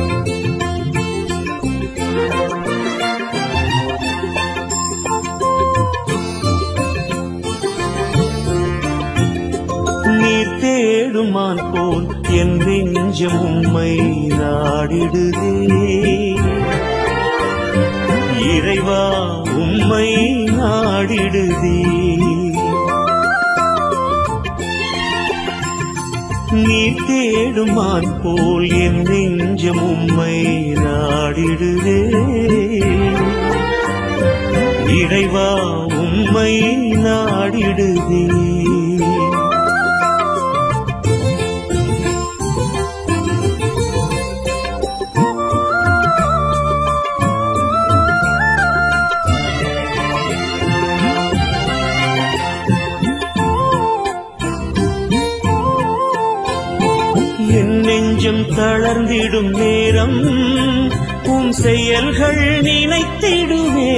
நீர் தேடுமான் போல் என் நெஞ்சம் உம்மை நாடிடுதே இறைவா உம்மை நாடிடுதே நீ தேடுமான் போல் என் நெஞ்சம் உம்மை நாடிடுதே இறைவா உம்மை நாடிடுதே என் நெஞ்சம் தளர்ந்திடும் நேரம் உன் செயல்கள் நினைத்திடுவே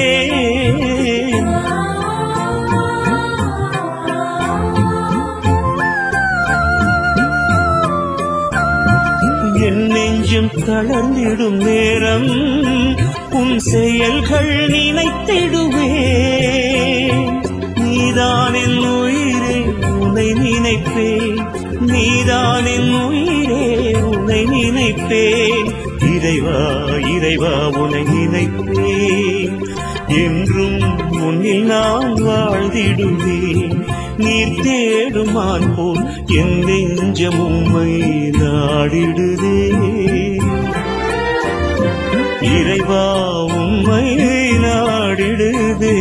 என் நெஞ்சம் தளர்ந்திடும் நேரம் உன் செயல்கள் நினைத்திடுவே நீதான் என் உயிரே உன்னை நினைப்பேன் நீதான் என் உயிரே உன்னை நினைப்பேன் இறைவா இறைவா உன்னை நினைப்பேன் என்றும் உன்னில் நான் வாழ்ந்திடுவேன் நீர் தேடுமான் போல் என் நெஞ்சம் உம்மை நாடிடுதே இறைவா உம்மை நாடிடுதே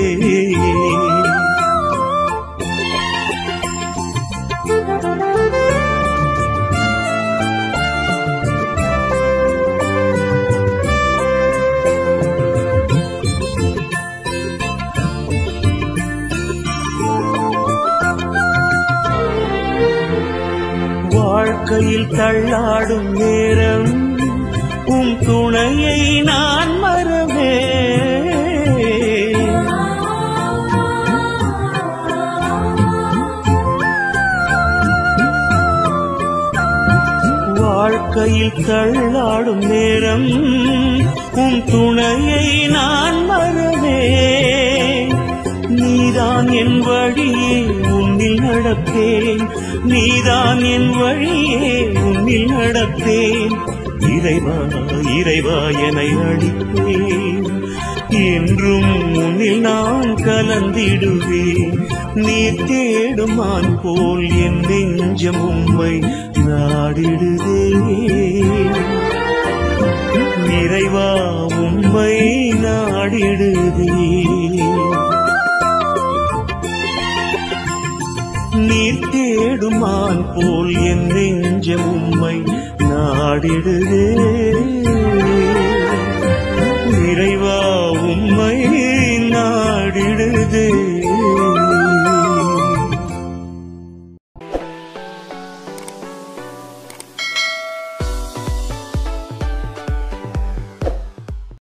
வாழ்க்கையில் தள்ளாடும் நேரம் உம் துணையை நான் மறவே வாழ்க்கையில் தள்ளாடும் நேரம் உம் துணையை நான் மறவே நீதான் என் வழியே உன்னில் நடப்பேன் நீதான் என் வழியே உன்னில் நடப்பேன் இறைவா இறைவா என அடிப்பேன் என்றும் உன்னில் நான் கலந்திடுவேன் நீ தேடுமான் போல் என் நெஞ்சம் உம்மை நாடிடுதே இறைவா உம்மை நாடிடுதே நீர் தேடுமான் போல் என் நெஞ்சம் உம்மை நாடிடுதே இறைவா உம்மை நாடிடுதே